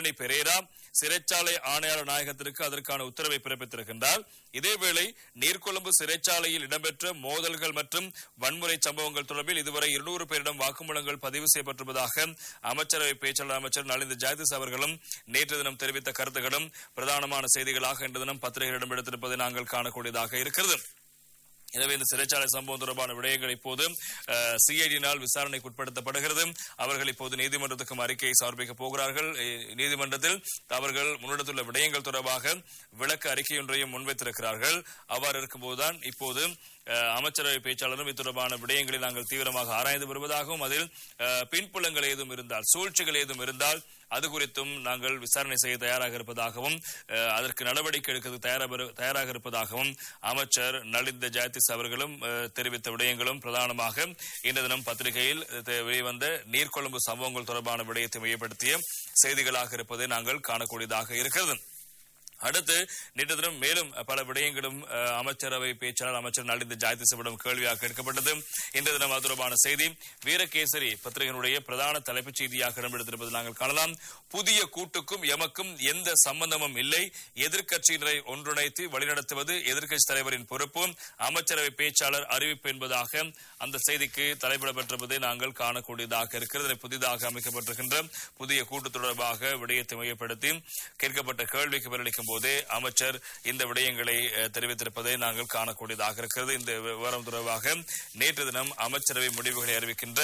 ஆண்டனி பெரேரா சிறைச்சாலை ஆணையாளர் நாயகத்திற்கு அதற்கான உத்தரவை பிறப்பித்திருக்கின்றார் இதேவேளை நீர்கொழும்பு சிறைச்சாலையில் இடம்பெற்ற மோதல்கள் மற்றும் வன்முறை சம்பவங்கள் தொடர்பில் இதுவரை இருநூறு பேரிடம் வாக்குமூலங்கள் பதிவு செய்யப்பட்டிருப்பதாக அமைச்சரவை பேச்சாளர் அமைச்சர் நலிந்த ஜாயதிஸ் அவர்களும் நேற்று தினம் தெரிவித்த கருத்துகளும் பிரதானமான செய்திகளாக இன்று தினம் பத்திரிகைகளிடம் எடுத்திருப்பதை நாங்கள் காணக்கூடியதாக இருக்கிறது எனவே இந்த சிறைச்சாலை சம்பவம் தொடர்பான விடயங்கள் இப்போது சிஐடியினால் விசாரணைக்கு உட்படுத்தப்படுகிறது அவர்கள் இப்போது நீதிமன்றத்துக்கும் அறிக்கையை சமர்ப்பிக்க போகிறார்கள் அஹ், நீதிமன்றத்தில் அவர்கள் முன்னெடுத்துள்ள விடயங்கள் தொடர்பாக விளக்க அறிக்கை ஒன்றையும் முன்வைத்திருக்கிறார்கள் அவ்வாறு இருக்கும்போதுதான் இப்போது அஹ், அமைச்சரவை பேச்சாளரும் இது தொடர்பான விடயங்களை நாங்கள் தீவிரமாக ஆராய்ந்து வருவதாகவும் அதில் அஹ், பின்புலங்கள் ஏதும் இருந்தால் சூழ்ச்சிகள் ஏதும் இருந்தால் அது குறித்தும் நாங்கள் விசாரணை செய்ய தயாராக இருப்பதாகவும் அஹ், அதற்கு நடவடிக்கை எடுக்க தயாராக தயாராக இருப்பதாகவும் அமைச்சர் நலிந்த ஜெயதிஸ் அவர்களும் அஹ், தெரிவித்த விடயங்களும் பிரதானமாக இன்று தினம் பத்திரிகையில் தெ- வெளிவந்த நீர்கொழும்பு சம்பவங்கள் தொடர்பான விடயத்தை மையப்படுத்திய செய்திகளாக இருப்பதை நாங்கள் காணக்கூடியதாக இருக்கிறது அடுத்து நேற்று தினம் மேலும் பல விடயங்களும் அஹ், அமைச்சரவை பேச்சாளர் அமைச்சர் நலிந்த ஜாயதிசவிடம் கேள்வியாக கேட்கப்பட்டது இன்று தினம் அது தொடர்பான செய்தி வீரகேசரி பத்திரிகையினுடைய பிரதான தலைப்புச் செய்தியாக இடம்பெடுத்திருப்பது நாங்கள் காணலாம் புதிய கூட்டுக்கும் எமக்கும் எந்த சம்பந்தமும் இல்லை எதிர்க்கட்சியினரை ஒன்றிணைத்து வழிநடத்துவது எதிர்க்கட்சி தலைவரின் பொறுப்பு அமைச்சரவை பேச்சாளர் அறிவிப்பு என்பதாக அந்த செய்திக்கு தலைப்பிடப்பட்டிருப்பதை நாங்கள் காணக்கூடியதாக இருக்கிறது இதில் புதிதாக அமைக்கப்பட்டிருக்கின்ற புதிய கூட்டு தொடர்பாக விடயத்தை மையப்படுத்தி கேட்கப்பட்ட கேள்விக்கு பதிலளிக்கும் போதே அமைச்சர் இந்த விடயங்களை அஹ், தெரிவித்திருப்பதை நாங்கள் காணக்கூடியதாக இருக்கிறது இந்த விவரம் தொடர்பாக நேற்று தினம் அமைச்சரவை முடிவுகளை அறிவிக்கின்ற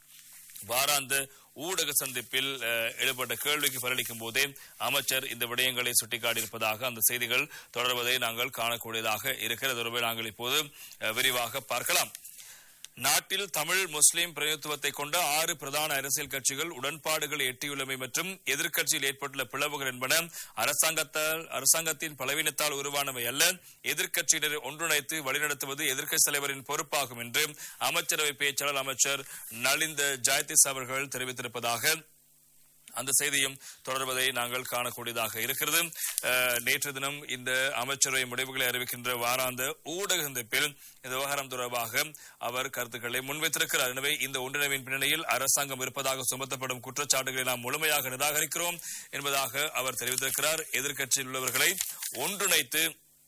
வாராந்த ஊடக சந்திப்பில் அஹ், எழுப்பட்ட கேள்விக்கு பதிலளிக்கும் போதே அமைச்சர் இந்த விடயங்களை சுட்டிக்காட்டியிருப்பதாக அந்த செய்திகள் தொடர்வதை நாங்கள் காணக்கூடியதாக இருக்கிறது தொடர்பை நாங்கள் இப்போது அஹ், விரிவாக பார்க்கலாம் நாட்டில் தமிழ் முஸ்லிம் பிரதிநிதித்துவத்தை கொண்ட ஆறு பிரதான அரசியல் கட்சிகள் உடன்பாடுகளை எட்டியுள்ளமை மற்றும் எதிர்க்கட்சியில் ஏற்பட்டுள்ள பிளவுகள் என்பன அரசாங்கத்தால் அரசாங்கத்தின் பலவீனத்தால் உருவானவை அல்ல எதிர்க்கட்சியினரை ஒன்றிணைத்து வழிநடத்துவது எதிர்க்கட்சி தலைவரின் பொறுப்பாகும் என்று அமைச்சரவை பேச்சாளர் அமைச்சர் நலிந்த ஜாயதிஸ் அவர்கள் தெரிவித்திருப்பதாக அந்த செய்தியும் தொடர்வதை நாங்கள் காணக்கூடியதாக இருக்கிறது அஹ், நேற்று தினம் இந்த அமைச்சரவை முடிவுகளை அறிவிக்கின்ற வாராந்த ஊடக சந்திப்பில் இந்த விவகாரம் தொடர்பாக அவர் கருத்துக்களை முன்வைத்திருக்கிறார் எனவே இந்த ஒன்றிணைவின் பின்னணியில் அரசாங்கம் இருப்பதாக சுமத்தப்படும் குற்றச்சாட்டுகளை நாம் முழுமையாக நிராகரிக்கிறோம் என்பதாக அவர் தெரிவித்திருக்கிறார் எதிர்க்கட்சியில் உள்ளவர்களை ஒன்றிணைத்து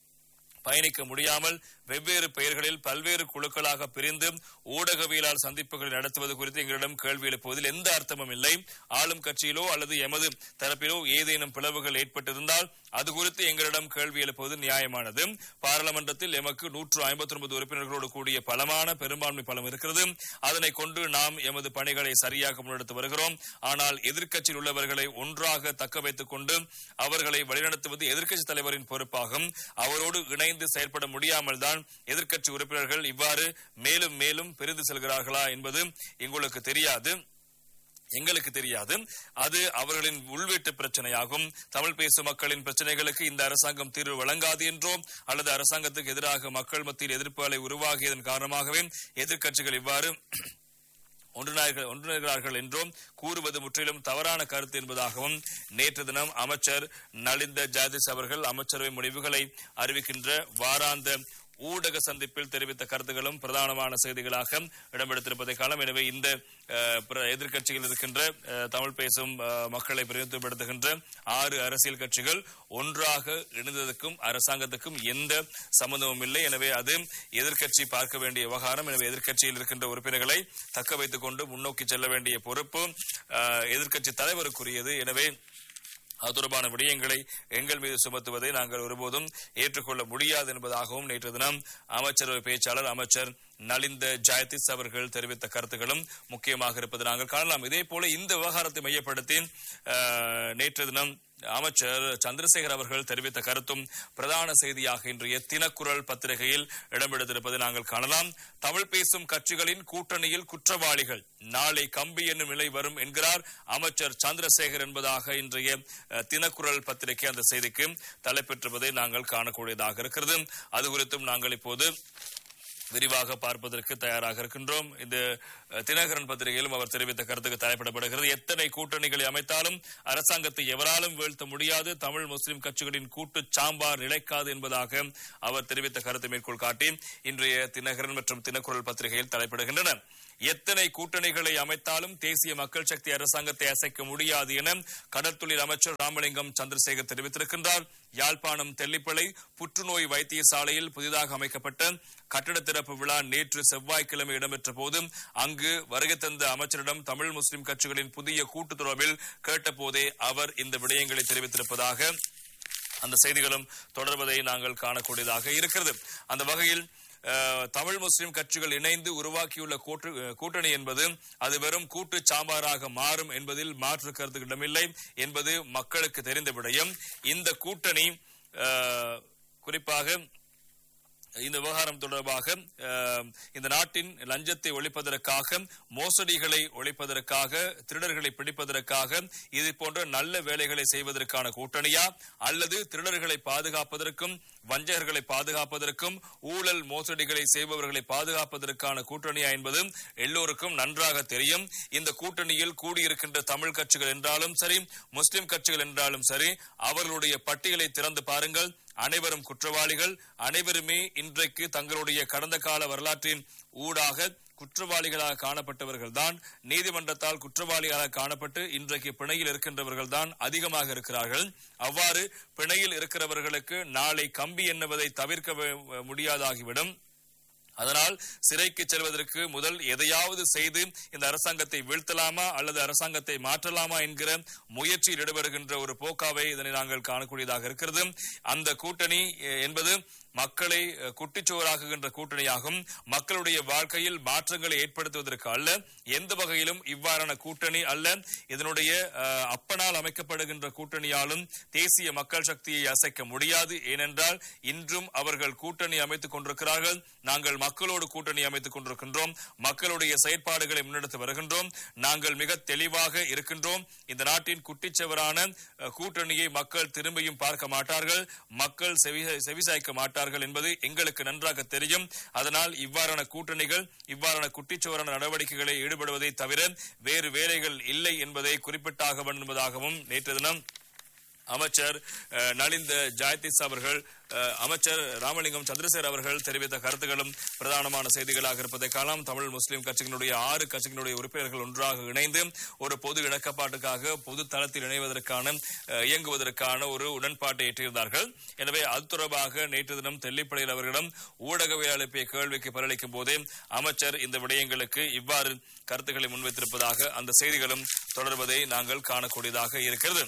பயணிக்க முடியாமல் வெவ்வேறு பெயர்களில் பல்வேறு குழுக்களாக பிரிந்து ஊடகவியலால் சந்திப்புகளை நடத்துவது குறித்து எங்களிடம் கேள்வி எழுப்புவதில் எந்த அர்த்தமும் இல்லை ஆளும் கட்சியிலோ அல்லது எமது தரப்பிலோ ஏதேனும் பிளவுகள் ஏற்பட்டிருந்தால் அது குறித்து எங்களிடம் கேள்வி எழுப்புவது நியாயமானது பாராளுமன்றத்தில் எமக்கு நூற்று ஐம்பத்தி ஒன்பது உறுப்பினர்களோடு கூடிய பலமான பெரும்பான்மை பலம் இருக்கிறது அதனை கொண்டு நாம் எமது பணிகளை சரியாக முன்னெடுத்து வருகிறோம் ஆனால் எதிர்க்கட்சியில் உள்ளவர்களை ஒன்றாக தக்க வைத்துக் கொண்டு அவர்களை வழிநடத்துவது எதிர்க்கட்சி தலைவரின் பொறுப்பாகும் அவரோடு இணைந்து செயல்பட முடியாமல் தான் எதிர்க்கட்சி உறுப்பினர்கள் இவ்வாறு மேலும் மேலும் பிரிந்து செல்கிறார்களா என்பது எங்களுக்கு தெரியாது எங்களுக்கு தெரியாது அது அவர்களின் உள்வீட்டு பிரச்சனையாகும் தமிழ் பேசும் மக்களின் பிரச்சனைகளுக்கு இந்த அரசாங்கம் தீர்வு வழங்காது என்றோ அல்லது அரசாங்கத்துக்கு எதிராக மக்கள் மத்தியில் எதிர்ப்பு அலை உருவாகியதன் காரணமாகவே எதிர்க்கட்சிகள் இவ்வாறு ஒன்றினார்கள் ஒன்றிணைகிறார்கள் என்றும் கூறுவது முற்றிலும் தவறான கருத்து என்பதாகவும் நேற்று தினம் அமைச்சர் நலிந்த ஜாதிஸ் அவர்கள் அமைச்சரவை முடிவுகளை அறிவிக்கின்ற வாராந்த ஊடக சந்திப்பில் தெரிவித்த கருத்துகளும் பிரதானமான செய்திகளாக இடம்பெடுத்திருப்பதை காலம் எனவே இந்த அஹ், பிர- எதிர்க்கட்சியில் இருக்கின்ற அஹ், தமிழ் பேசும் அஹ், மக்களை பிரதிநிதித்துவப்படுத்துகின்ற ஆறு அரசியல் கட்சிகள் ஒன்றாக இணைந்ததற்கும் அரசாங்கத்துக்கும் எந்த சம்பந்தமும் இல்லை எனவே அது எதிர்க்கட்சி பார்க்க வேண்டிய விவகாரம் எனவே எதிர்க்கட்சியில் இருக்கின்ற உறுப்பினர்களை தக்க வைத்துக் கொண்டு முன்னோக்கி செல்ல வேண்டிய பொறுப்பு அஹ், எதிர்க்கட்சி தலைவருக்குரியது எனவே அது தொடர்பான விடயங்களை எங்கள் மீது சுமத்துவதை நாங்கள் ஒருபோதும் ஏற்றுக்கொள்ள முடியாது என்பதாகவும் நேற்று தினம் அமைச்சரவை பேச்சாளர் அமைச்சர் நலிந்த ஜெயதிஸ் அவர்கள் தெரிவித்த கருத்துக்களும் முக்கியமாக இருப்பதை நாங்கள் காணலாம் இதே போல இந்த விவகாரத்தை மையப்படுத்தி அஹ், நேற்று தினம் அமைச்சர் சந்திரசேகர் அவர்கள் தெரிவித்த கருத்தும் பிரதான செய்தியாக இன்றைய தினக்குரல் பத்திரிகையில் இடம்பெடுத்திருப்பதை நாங்கள் காணலாம் தமிழ் பேசும் கட்சிகளின் கூட்டணியில் குற்றவாளிகள் நாளை கம்பி என்னும் நிலை வரும் என்கிறார் அமைச்சர் சந்திரசேகர் என்பதாக இன்றைய அஹ், தினக்குரல் பத்திரிகை அந்த செய்திக்கு தலைப்பெற்றிருப்பதை நாங்கள் காணக்கூடியதாக இருக்கிறது அது குறித்தும் நாங்கள் இப்போது விரிவாக பார்ப்பதற்கு தயாராக இருக்கின்றோம் இந்த அஹ், தினகரன் பத்திரிகையிலும் அவர் தெரிவித்த கருத்துக்கு தலைப்பிடப்படுகிறது எத்தனை கூட்டணிகளை அமைத்தாலும் அரசாங்கத்தை எவராலும் வீழ்த்த முடியாது தமிழ் முஸ்லிம் கட்சிகளின் கூட்டு சாம்பார் நிலைக்காது என்பதாக அவர் தெரிவித்த கருத்தை மேற்கோள் காட்டி இன்றைய தினகரன் மற்றும் தினக்குரல் பத்திரிகையில் தலைப்பிடுகின்றன எத்தனை கூட்டணிகளை அமைத்தாலும் தேசிய மக்கள் சக்தி அரசாங்கத்தை அசைக்க முடியாது என கடற்தொழில் அமைச்சர் ராமலிங்கம் சந்திரசேகர் தெரிவித்திருக்கின்றார் யாழ்ப்பாணம் தெல்லிப்பளை புற்றுநோய் வைத்தியசாலையில் புதிதாக அமைக்கப்பட்ட கட்டட திறப்பு விழா நேற்று செவ்வாய்க்கிழமை இடம்பெற்ற போது அங்கு வருகை தந்த அமைச்சரிடம் தமிழ் முஸ்லிம் கட்சிகளின் புதிய கூட்டு தொடர்பில் கேட்டபோதே அவர் இந்த விடயங்களை தெரிவித்திருப்பதாக அந்த செய்திகளும் தொடர்வதை நாங்கள் காணக்கூடியதாக இருக்கிறது அந்த வகையில் அஹ், தமிழ் முஸ்லிம் கட்சிகள் இணைந்து உருவாக்கியுள்ள கூட்டு அஹ், கூட்டணி என்பது அது வெறும் கூட்டு சாம்பாராக மாறும் என்பதில் மாற்று கருத்து இடமில்லை என்பது மக்களுக்கு தெரிந்த விடயம் இந்த கூட்டணி அஹ், குறிப்பாக இந்த விவகாரம் தொடர்பாக அஹ், இந்த நாட்டின் லஞ்சத்தை ஒழிப்பதற்காக மோசடிகளை ஒழிப்பதற்காக திருடர்களை பிடிப்பதற்காக இது போன்ற நல்ல வேலைகளை செய்வதற்கான கூட்டணியா அல்லது திருடர்களை பாதுகாப்பதற்கும் வஞ்சகர்களை பாதுகாப்பதற்கும் ஊழல் மோசடிகளை செய்பவர்களை பாதுகாப்பதற்கான கூட்டணியா என்பது எல்லோருக்கும் நன்றாக தெரியும் இந்த கூட்டணியில் கூடியிருக்கின்ற தமிழ் கட்சிகள் என்றாலும் சரி முஸ்லிம் கட்சிகள் என்றாலும் சரி அவர்களுடைய பட்டியலை திறந்து பாருங்கள் அனைவரும் குற்றவாளிகள் அனைவருமே இன்றைக்கு தங்களுடைய கடந்த கால வரலாற்றின் ஊடாக குற்றவாளிகளாக காணப்பட்டவர்கள் தான் நீதிமன்றத்தால் குற்றவாளிகளாக காணப்பட்டு இன்றைக்கு பிணையில் இருக்கின்றவர்கள் தான் அதிகமாக இருக்கிறார்கள் அவ்வாறு பிணையில் இருக்கிறவர்களுக்கு நாளை கம்பி எண்ணுவதை தவிர்க்க வே- முடியாதாகிவிடும் அதனால் சிறைக்கு செல்வதற்கு முதல் எதையாவது செய்து இந்த அரசாங்கத்தை வீழ்த்தலாமா அல்லது அரசாங்கத்தை மாற்றலாமா என்கிற முயற்சியில் ஈடுபடுகின்ற ஒரு போக்காவை இதனை நாங்கள் காணக்கூடியதாக இருக்கிறது அந்த கூட்டணி எ- என்பது மக்களை அஹ், குட்டிச்சுவராக்குகின்ற கூட்டணியாகும் மக்களுடைய வாழ்க்கையில் மாற்றங்களை ஏற்படுத்துவதற்கு அல்ல எந்த வகையிலும் இவ்வாறான கூட்டணி அல்ல இதனுடைய அஹ், அப்பனால் அமைக்கப்படுகின்ற கூட்டணியாலும் தேசிய மக்கள் சக்தியை அசைக்க முடியாது ஏனென்றால் இன்றும் அவர்கள் கூட்டணி அமைத்துக் கொண்டிருக்கிறார்கள் நாங்கள் மக்களோடு கூட்டணி அமைத்துக் கொண்டிருக்கின்றோம் மக்களுடைய செயற்பாடுகளை முன்னெடுத்து வருகின்றோம் நாங்கள் மிக தெளிவாக இருக்கின்றோம் இந்த நாட்டின் குட்டிச்சவரான அஹ், கூட்டணியை மக்கள் திரும்பியும் பார்க்க மாட்டார்கள் மக்கள் செவி செவிசாய்க்க மாட்டார்கள் என்பது எங்களுக்கு நன்றாக தெரியும் அதனால் இவ்வாறான கூட்டணிகள் இவ்வாறான குட்டிச்சுவரான நடவடிக்கைகளை ஈடுபடுவதை தவிர வேறு வேலைகள் இல்லை என்பதை குறிப்பிட்டாக வேண்டும் என்பதாகவும் நேற்று தினம் அமைச்சர் அஹ், நலிந்த ஜாயதிஸ் அவர்கள் அஹ், அமைச்சர் ராமலிங்கம் சந்திரசேகர் அவர்கள் தெரிவித்த கருத்துக்களும் பிரதானமான செய்திகளாக இருப்பதை காணலாம் தமிழ் முஸ்லிம் கட்சிகளுடைய ஆறு கட்சிகளுடைய உறுப்பினர்கள் ஒன்றாக இணைந்து ஒரு பொது இணக்கப்பாட்டுக்காக பொது தளத்தில் இணைவதற்கான அஹ், இயங்குவதற்கான ஒரு உடன்பாட்டை எட்டியிருந்தார்கள் எனவே அது தொடர்பாக நேற்று தினம் தெல்லிப்படையில் அவர்களிடம் ஊடகவியல் எழுப்பிய கேள்விக்கு பதிலளிக்கும் போதே அமைச்சர் இந்த விடயங்களுக்கு இவ்வாறு கருத்துக்களை முன்வைத்திருப்பதாக அந்த செய்திகளும் தொடர்வதை நாங்கள் காணக்கூடியதாக இருக்கிறது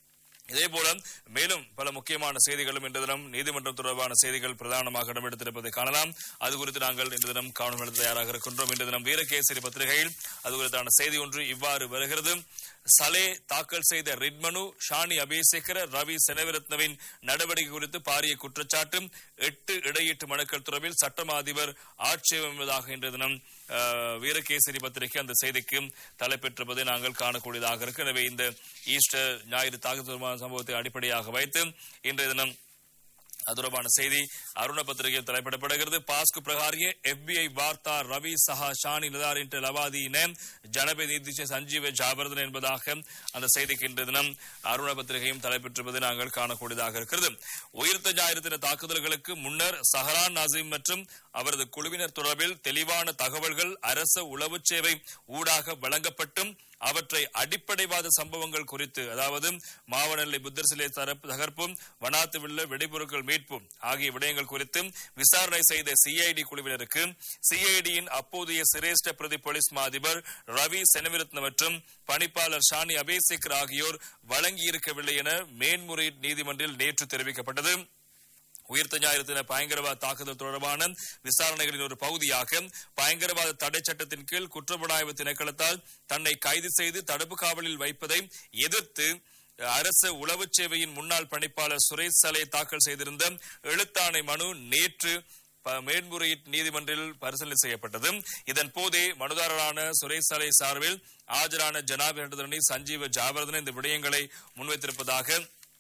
இதே போல மேலும் பல முக்கியமான செய்திகளும் இன்று தினம் நீதிமன்றம் தொடர்பான செய்திகள் பிரதானமாக இடம்பெடுத்திருப்பதை காணலாம் அது குறித்து நாங்கள் இன்று தினம் காணும் எழுத தயாராக இருக்கின்றோம் இன்று தினம் வீரகேசரி பத்திரிகையில் அது குறித்தான செய்தி ஒன்று இவ்வாறு வருகிறது சலே தாக்கல் செய்த ரிட்மனு ஷானி அபிஷேகர ரவி செனவிரத்னவின் நடவடிக்கை குறித்து பாரிய குற்றச்சாட்டு எட்டு இடையீட்டு மனுக்கள் தொடர்பில் சட்டமா அதிபர் ஆட்சேபம் என்பதாக இன்று தினம் அஹ், வீரகேசரி பத்திரிகை அந்த செய்திக்கு தலைப்பெற்றிருப்பதை நாங்கள் காணக்கூடியதாக இருக்கு எனவே இந்த ஈஸ்டர் ஞாயிறு தாக்குதல் சம்பவத்தை அடிப்படையாக வைத்து இன்றைய தினம் அது தொடர்பான செய்தி அருண பத்திரிகையில் தலைப்பிடப்படுகிறது பாஸ்கு பிரகாரிய எஃபிஐ வார்த்தா ரவி சஹா ஷானி நிதாரின் லவாதீன ஜனபதி நீதிச்ச சஞ்சீவ ஜாபர்தன் என்பதாக அந்த செய்திக்கு இன்றைய தினம் அருண பத்திரிகையும் தலைப்பெற்றிருப்பதை நாங்கள் காணக்கூடியதாக இருக்கிறது உயிர்த்த ஞாயிறு தின தாக்குதல்களுக்கு முன்னர் சஹரான் நசீம் மற்றும் அவரது குழுவினர் தொடர்பில் தெளிவான தகவல்கள் அரச உளவு சேவை ஊடாக வழங்கப்பட்டும் அவற்றை அடிப்படைவாத சம்பவங்கள் குறித்து அதாவது மாவனல்லை புத்தர் சிலை தரப்பு தகர்ப்பும் வனாத்து வெள்ள வெடிபொருட்கள் மீட்பும் ஆகிய விடயங்கள் குறித்து விசாரணை செய்த சிஐடி குழுவினருக்கு சிஐடியின் அப்போதைய சிரேஷ்ட பிரதி போலீஸ் மா அதிபர் ரவி செனவிரத்ன மற்றும் பணிப்பாளர் ஷானி அபேசேகர் ஆகியோர் வழங்கியிருக்கவில்லை என மேன்முறையீட்டு நீதிமன்றில் நேற்று தெரிவிக்கப்பட்டது உயிர்த்த ஞாயிறு தின பயங்கரவாத தாக்குதல் தொடர்பான விசாரணைகளின் ஒரு பகுதியாக பயங்கரவாத தடை சட்டத்தின் கீழ் குற்றப்புலனாய்வு திணைக்களத்தால் தன்னை கைது செய்து தடுப்பு காவலில் வைப்பதை எதிர்த்து அரசு உளவு சேவையின் முன்னாள் பணிப்பாளர் சுரேஷ் சலை தாக்கல் செய்திருந்த எழுத்தாணை மனு நேற்று ப- மேன்முறையீட்டு நீதிமன்றில் பரிசீலனை செய்யப்பட்டது இதன் போதே மனுதாரரான சுரேஷ் சலை சார்பில் ஆஜரான ஜனாபி சஞ்சீவ ஜாவர்தன் இந்த விடயங்களை முன்வைத்திருப்பதாக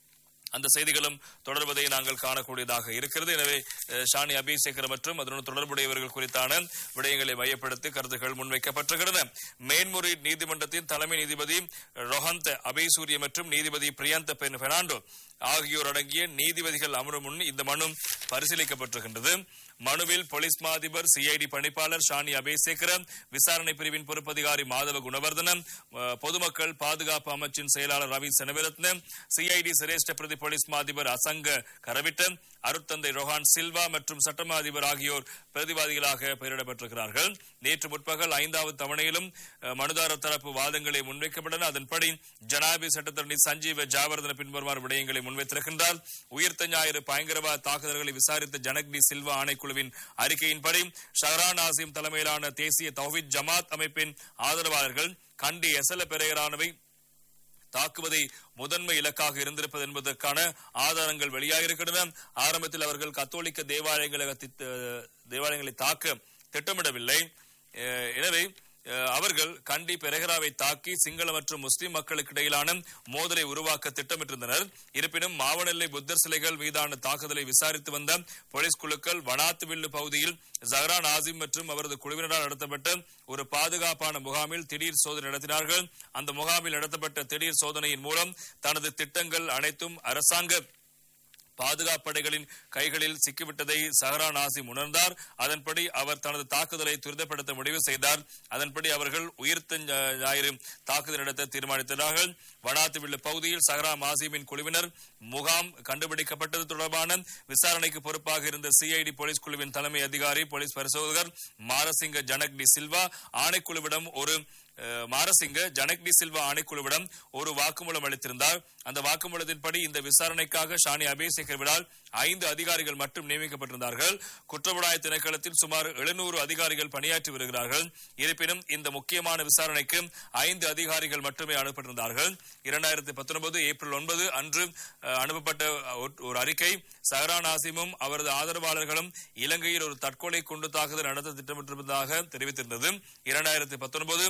அந்த செய்திகளும் தொடர்வதை நாங்கள் காணக்கூடியதாக இருக்கிறது எனவே அஹ், ஷானி அபிஷேகர் மற்றும் அதனுடன் தொடர்புடையவர்கள் குறித்தான விடயங்களை மையப்படுத்தி கருத்துக்கள் முன்வைக்கப்பட்டிருக்கின்றன மேன்முறையீடு நீதிமன்றத்தின் தலைமை நீதிபதி ரொஹந்த் அபேசூரிய மற்றும் நீதிபதி பிரியந்த பென் பெர்னாண்டோ ஆகியோர் அடங்கிய நீதிபதிகள் அமரும் முன் இந்த மனு பரிசீலிக்கப்பட்டிருக்கின்றது மனுவில் போலீஸ் மா அதிபர் சிஐடி பணிப்பாளர் ஷானி அபேசேகர விசாரணை பிரிவின் பொறுப்பதிகாரி மாதவ குணவர்தனம் அஹ், பொதுமக்கள் பாதுகாப்பு அமைச்சின் செயலாளர் ரவி செனவிரத்ன சிஐடி சிரேஷ்ட பிரதி போலீஸ் மா அதிபர் அசங்க கரவிட்ட அருட்தந்தை ரொஹான் சில்வா மற்றும் சட்டமா அதிபர் ஆகியோர் பிரதிவாதிகளாக பெயரிடப்பட்டிருக்கிறார்கள் நேற்று முற்பகல் ஐந்தாவது தவணையிலும் அஹ், மனுதாரர் தரப்பு வாதங்களை முன்வைக்கப்பட்டன அதன்படி ஜனாபி சட்டத்தரணி சஞ்சீவ ஜாவர்தன பின்வருமாறு விடயங்களை முன்வைத்திருக்கின்றார் உயிர்த்த ஞாயிறு பயங்கரவாத தாக்குதல்களை விசாரித்த ஜனக் டி சில்வா ஆணைக்குழுவின் அறிக்கையின்படி ஷஹரான் ஆசிம் தலைமையிலான தேசிய தௌஹித் ஜமாத் அமைப்பின் ஆதரவாளர்கள் கண்டி எசல பெரையரானவை தாக்குவதை முதன்மை இலக்காக இருந்திருப்பது என்பதற்கான ஆதாரங்கள் வெளியாகியிருக்கின்றன ஆரம்பத்தில் அவர்கள் கத்தோலிக்க தேவாலயங்களை தித்த- தேவாலயங்களை தாக்க திட்டமிடவில்லை அஹ் எனவே அஹ், அவர்கள் கண்டி பெரகராவை தாக்கி சிங்கள மற்றும் முஸ்லிம் மக்களுக்கு இடையிலான மோதலை உருவாக்க திட்டமிட்டிருந்தனர் இருப்பினும் மாவனெல்லை புத்தர் சிலைகள் மீதான தாக்குதலை விசாரித்து வந்த போலீஸ் குழுக்கள் வனாத்துவில்லு பகுதியில் ஜஹரான் ஆசிம் மற்றும் அவரது குழுவினரால் நடத்தப்பட்ட ஒரு பாதுகாப்பான முகாமில் திடீர் சோதனை நடத்தினார்கள் அந்த முகாமில் நடத்தப்பட்ட திடீர் சோதனையின் மூலம் தனது திட்டங்கள் அனைத்தும் அரசாங்க பாதுகாப்படைகளின் கைகளில் சிக்கிவிட்டதை சஹரா நாசிம் உணர்ந்தார் அதன்படி அவர் தனது தாக்குதலை துரிதப்படுத்த முடிவு செய்தார் அதன்படி அவர்கள் உயிர்த்த ஞா- ஞாயிறு தாக்குதல் நடத்த தீர்மானித்தார்கள் வனாத்துவில்லு பகுதியில் சஹரா மாசிமின் குழுவினர் முகாம் கண்டுபிடிக்கப்பட்டது தொடர்பான விசாரணைக்கு பொறுப்பாக இருந்த சிஐடி போலீஸ் குழுவின் தலைமை அதிகாரி போலீஸ் பரிசோதகர் மாரசிங்க ஜனக் டி சில்வா ஆணைக்குழுவிடம் ஒரு அஹ், மாரசிங்க ஜனக் டி சில்வா ஆணைக்குழுவிடம் ஒரு வாக்குமூலம் அளித்திருந்தார் அந்த வாக்குமூலத்தின்படி இந்த விசாரணைக்காக ஷானி அபேசேகர்விடால் ஐந்து அதிகாரிகள் மட்டும் நியமிக்கப்பட்டிருந்தார்கள் குற்றப்புலனாய திணைக்களத்தில் சுமார் எழுநூறு அதிகாரிகள் பணியாற்றி வருகிறார்கள் இருப்பினும் இந்த முக்கியமான விசாரணைக்கு ஐந்து அதிகாரிகள் மட்டுமே அனுப்பப்பட்டிருந்தார்கள் இரண்டாயிரத்தி பத்தொன்பது ஏப்ரல் ஒன்பது அன்று அஹ், அனுப்பப்பட்ட ஒரு- ஒரு அறிக்கை சஹரா நாசிமும் அவரது ஆதரவாளர்களும் இலங்கையில் ஒரு தற்கொலை குண்டு தாக்குதல் நடத்த திட்டமிட்டிருப்பதாக தெரிவித்திருந்தது இரண்டாயிரத்தி பத்தொன்பது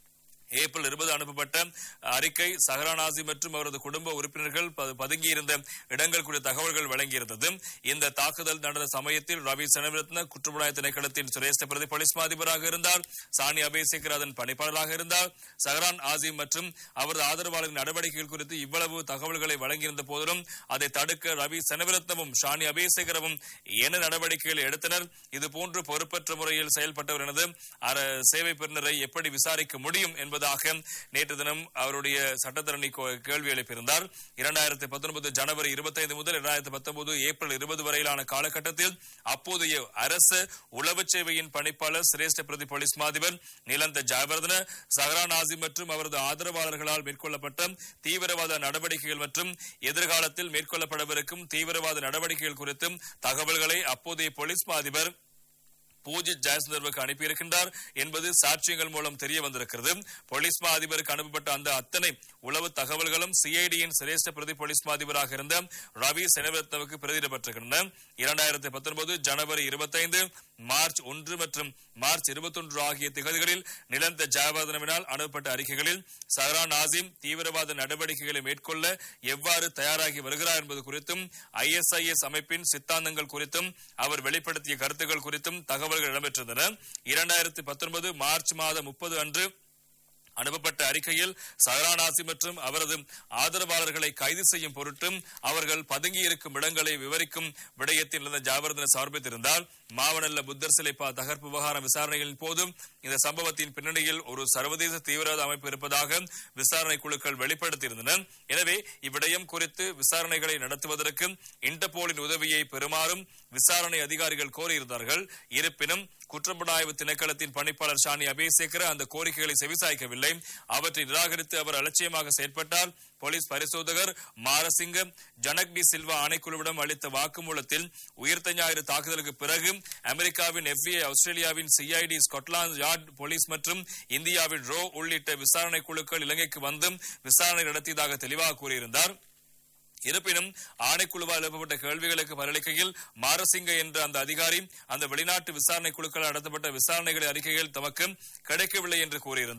ஏப்ரல் இருபது அனுப்பப்பட்ட அறிக்கை சஹரானாசி மற்றும் அவரது குடும்ப உறுப்பினர்கள் ப- பதுங்கியிருந்த இடங்கள் குறித்த தகவல்கள் வழங்கியிருந்தது இந்த தாக்குதல் நடந்த சமயத்தில் ரவி சனவிரத்ன குற்றப்புலனாய திணைக்களத்தின் சிரேஷ்ட பிரதி போலீஸ் மா அதிபராக இருந்தார் சானி அபேசேகர் அதன் பணிப்பாளராக இருந்தார் சஹரான் ஆசிம் மற்றும் அவரது ஆதரவாளரின் நடவடிக்கைகள் குறித்து இவ்வளவு தகவல்களை வழங்கியிருந்த போதிலும் அதை தடுக்க ரவி சனவிரத்னமும் ஷானி அபேசேகரவும் என்ன நடவடிக்கைகள் எடுத்தனர் இதுபோன்று பொறுப்பற்ற முறையில் செயல்பட்டவர் எனது அர- சேவை பெறுநரை எப்படி விசாரிக்க முடியும் என்பதாக நேற்று தினம் அவருடைய சட்டத்தரணி கோ- கேள்வி எழுப்பியிருந்தார் இரண்டாயிரத்தி பத்தொன்பது ஜனவரி இருபத்தைந்து முதல் இரண்டாயிரத்தி பத்தொன்பது ஏப்ரல் இருபது வரையிலான காலகட்டத்தில் அப்போதைய அரசு உளவு சேவையின் பணிப்பாளர் சிரேஷ்ட பிரதி போலீஸ் மாதிபர் நிலந்த ஜாவர்தன சஹரான் ஆசிம் மற்றும் அவரது ஆதரவாளர்களால் மேற்கொள்ளப்பட்ட தீவிரவாத நடவடிக்கைகள் மற்றும் எதிர்காலத்தில் மேற்கொள்ளப்படவிருக்கும் தீவிரவாத நடவடிக்கைகள் குறித்தும் தகவல்களை அப்போதைய போலீஸ் மாதிபர் பூஜித் ஜெயசுந்தர்வுக்கு அனுப்பியிருக்கின்றார் என்பது சாட்சியங்கள் மூலம் தெரிய வந்திருக்கிறது போலீஸ் மா அதிபருக்கு அனுப்பப்பட்ட அந்த அத்தனை உளவு தகவல்களும் சிஐடியின் சிரேஷ்ட பிரதி போலீஸ் மா அதிபராக இருந்த ரவி செனவரத்னவுக்கு பிரதியிடப்பட்டிருக்கின்றன இரண்டாயிரத்தி பத்தொன்பது ஜனவரி இருபத்தைந்து மார்ச் ஒன்று மற்றும் மார்ச் இருபத்தொன்று ஆகிய திகதிகளில் நிலந்த ஜெயவர்தனவினால் அனுப்பப்பட்ட அறிக்கைகளில் சஹரான் ஆசிம் தீவிரவாத நடவடிக்கைகளை மேற்கொள்ள எவ்வாறு தயாராகி வருகிறார் என்பது குறித்தும் ஐஎஸ்ஐஎஸ் அமைப்பின் சித்தாந்தங்கள் குறித்தும் அவர் வெளிப்படுத்திய கருத்துக்கள் குறித்தும் தகவல்கள் இடம்பெற்றிருந்தன இரண்டாயிரத்தி பத்தொன்பது மார்ச் மாதம் முப்பது அன்று அனுப்பப்பட்ட அறிக்கையில் சஹரானாசி மற்றும் அவரது ஆதரவாளர்களை கைது செய்யும் பொருட்டும் அவர்கள் பதுங்கியிருக்கும் இடங்களை விவரிக்கும் விடயத்தில் இருந்த ஜாவர்தன சமர்ப்பித்திருந்தால் மாவனல்ல புத்தர் சிலை பா- தகர்ப்பு விவகார விசாரணைகளின் போதும் இந்த சம்பவத்தின் பின்னணியில் ஒரு சர்வதேச தீவிரவாத அமைப்பு இருப்பதாக விசாரணை குழுக்கள் வெளிப்படுத்தியிருந்தன எனவே இவ்விடயம் குறித்து விசாரணைகளை நடத்துவதற்கு இன்டர்போலின் உதவியை பெறுமாறும் விசாரணை அதிகாரிகள் கோரியிருந்தார்கள் இருப்பினும் குற்றப்புலனாய்வு திணைக்களத்தின் பணிப்பாளர் ஷானி அபேசேகர அந்த கோரிக்கைகளை செவிசாய்க்கவில்லை அவற்றை நிராகரித்து அவர் அலட்சியமாக செயற்பட்டார் போலீஸ் பரிசோதகர் மாரசிங்க ஜனக் டி சில்வா ஆணைக்குழுவிடம் அளித்த வாக்குமூலத்தில் உயிர்த்த ஞாயிறு தாக்குதலுக்கு பிறகு அமெரிக்காவின் எஃபிஐ ஆஸ்திரேலியாவின் சிஐடி ஸ்காட்லாந்து யார்ட் போலீஸ் மற்றும் இந்தியாவின் ரோ உள்ளிட்ட விசாரணை குழுக்கள் இலங்கைக்கு வந்து விசாரணை நடத்தியதாக தெளிவாக கூறியிருந்தார் இருப்பினும் ஆணைக்குழுவால் எழுப்பப்பட்ட கேள்விகளுக்கு பதிலளிக்கையில் மாரசிங்க என்ற அந்த அதிகாரி அந்த வெளிநாட்டு விசாரணை குழுக்கள் நடத்தப்பட்ட விசாரணைகளின் அறிக்கைகள் தமக்கு கிடைக்கவில்லை என்று கூறியிருந்தார்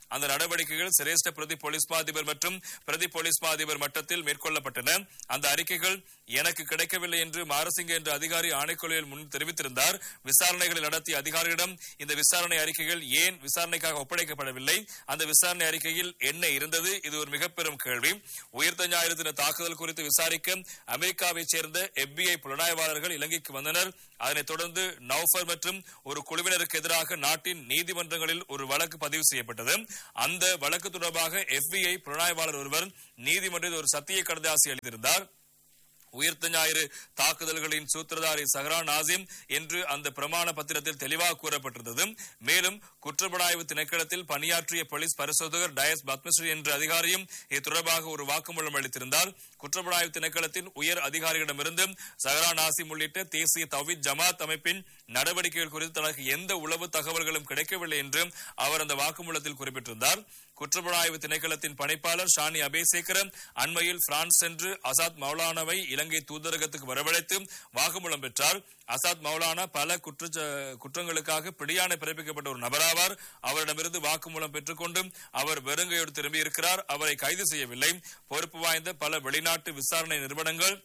அந்த நடவடிக்கைகள் சிரேஷ்ட பிரதி போலீஸ் மா அதிபர் மற்றும் பிரதி போலீஸ் மா அதிபர் மட்டத்தில் மேற்கொள்ளப்பட்டன அந்த அறிக்கைகள் எனக்கு கிடைக்கவில்லை என்று மாரசிங்க என்ற அதிகாரி ஆணைக்குழுவில் முன் தெரிவித்திருந்தார் விசாரணைகளை நடத்திய அதிகாரியிடம் இந்த விசாரணை அறிக்கைகள் ஏன் விசாரணைக்காக ஒப்படைக்கப்படவில்லை அந்த விசாரணை அறிக்கையில் என்ன இருந்தது இது ஒரு மிக பெரும் கேள்வி உயிர்த்த ஞாயிறு தின தாக்குதல் குறித்து விசாரிக்க அமெரிக்காவைச் சேர்ந்த FBI புலனாய்வாளர்கள் இலங்கைக்கு வந்தனர் அதனைத் தொடர்ந்து நௌஃபர் மற்றும் ஒரு குழுவினருக்கு எதிராக நாட்டின் நீதிமன்றங்களில் ஒரு வழக்கு பதிவு செய்யப்பட்டது அந்த வழக்கு தொடர்பாக FBI புலனாய்வாளர் ஒருவர் நீதிமன்றத்தில் ஒரு சத்திய கடதாசி அளித்திருந்தார் உயிர்த்த ஞாயிறு தாக்குதல்களின் சூத்திரதாரி சஹரா நாசிம் என்று அந்த பிரமாண பத்திரத்தில் தெளிவாக கூறப்பட்டிருந்தது மேலும் குற்றப்புலனாய்வு திணைக்களத்தில் பணியாற்றிய போலீஸ் பரிசோதகர் டயஸ் பத்மஸ்ரீ என்ற அதிகாரியும் இது தொடர்பாக ஒரு வாக்குமூலம் அளித்திருந்தார் குற்றப்புலனாய்வு திணைக்களத்தின் உயர் அதிகாரிகளிடமிருந்து சஹரா நாசிம் உள்ளிட்ட தேசிய தவித் ஜமாத் அமைப்பின் நடவடிக்கைகள் குறித்து தனக்கு எந்த உளவு தகவல்களும் கிடைக்கவில்லை என்று அவர் அந்த வாக்குமூலத்தில் குறிப்பிட்டிருந்தார் குற்றப்புலனாய்வு திணைக்களத்தின் பணிப்பாளர் ஷானி அபேசேகர அண்மையில் பிரான்ஸ் சென்று அசாத் மௌலானாவை இலங்கை தூதரகத்துக்கு வரவழைத்து வாக்குமூலம் பெற்றார் அசாத் மௌலானா பல குற்ற குற்றங்களுக்காக பிடியாணை பிறப்பிக்கப்பட்ட ஒரு நபராவார் அவரிடமிருந்து வாக்குமூலம் பெற்றுக்கொண்டு அவர் வெறுங்கையோடு திரும்பியிருக்கிறார் அவரை கைது செய்யவில்லை பொறுப்பு வாய்ந்த பல வெளிநாட்டு விசாரணை நிறுவனங்கள்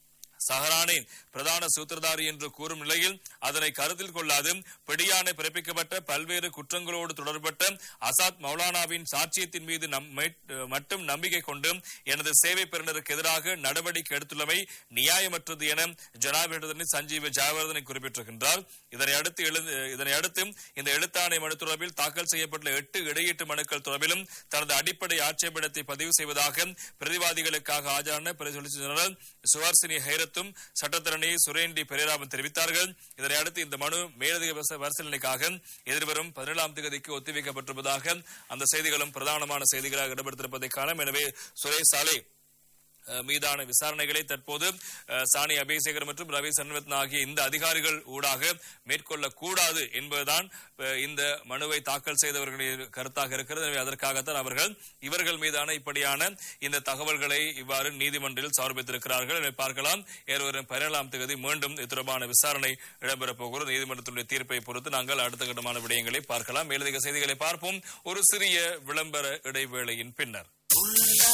சஹரானை பிரதான சூத்திரதாரி என்று கூறும் நிலையில் அதனை கருத்தில் கொள்ளாது பிடியாணை பிறப்பிக்கப்பட்ட பல்வேறு குற்றங்களோடு தொடர்பட்ட அசாத் மௌலானாவின் சாட்சியத்தின் மீது நம்- மெட்- மட்டும் நம்பிக்கை கொண்டு எனது சேவை பெறுநருக்கு எதிராக நடவடிக்கை எடுத்துள்ளமை நியாயமற்றது என ஜனாதிபதி சஞ்சீவ ஜெயவர்தனை குறிப்பிட்டிருக்கின்றார் இதனை அடுத்து எழுந்து இதனை அடுத்து இந்த எழுத்தாணை மனு தொடர்பில் தாக்கல் செய்யப்பட்டுள்ள எட்டு இடையீட்டு மனுக்கள் தொடர்பிலும் தனது அடிப்படை ஆட்சேபனத்தை பதிவு செய்வதாக பிரதிவாதிகளுக்காக ஆஜரான பிரதி சொலிசிட்டர் ஜெனரல் சுவர்சினி ஹைரத்தும் சட்டத்தரணி சுரேண்டி பெரேராவும் தெரிவித்தார்கள் இதனை அடுத்து இந்த மனு மேலதிக விச- பரிசீலனைக்காக எதிர்வரும் பதினேழாம் தேதிக்கு ஒத்திவைக்கப்பட்டிருப்பதாக அந்த செய்திகளும் பிரதானமான செய்திகளாக இடம்பெற்றிருப்பதை காணும் எனவே சுரேஷ் சாலை அஹ், மீதான விசாரணைகளை தற்போது அஹ், சாணி அபேசேகர் மற்றும் ரவி சண்முகன் ஆகிய இந்த அதிகாரிகள் ஊடாக மேற்கொள்ளக்கூடாது என்பதுதான் அஹ், இந்த மனுவை தாக்கல் செய்தவர்களின் கருத்தாக இருக்கிறது எனவே அதற்காகத்தான் அவர்கள் இவர்கள் மீதான இப்படியான இந்த தகவல்களை இவ்வாறு நீதிமன்றில் சமர்ப்பித்திருக்கிறார்கள் எனவே பார்க்கலாம் ஏறுவரும் பதினேழாம் தேதி மீண்டும் இது தொடர்பான விசாரணை இடம்பெறப் போகிறது நீதிமன்றத்தினுடைய தீர்ப்பை பொறுத்து நாங்கள் அடுத்த கட்டமான விடயங்களை பார்க்கலாம் மேலதிக செய்திகளை பார்ப்போம் ஒரு சிறிய விளம்பர இடைவேளையின் பின்னர் உள்ள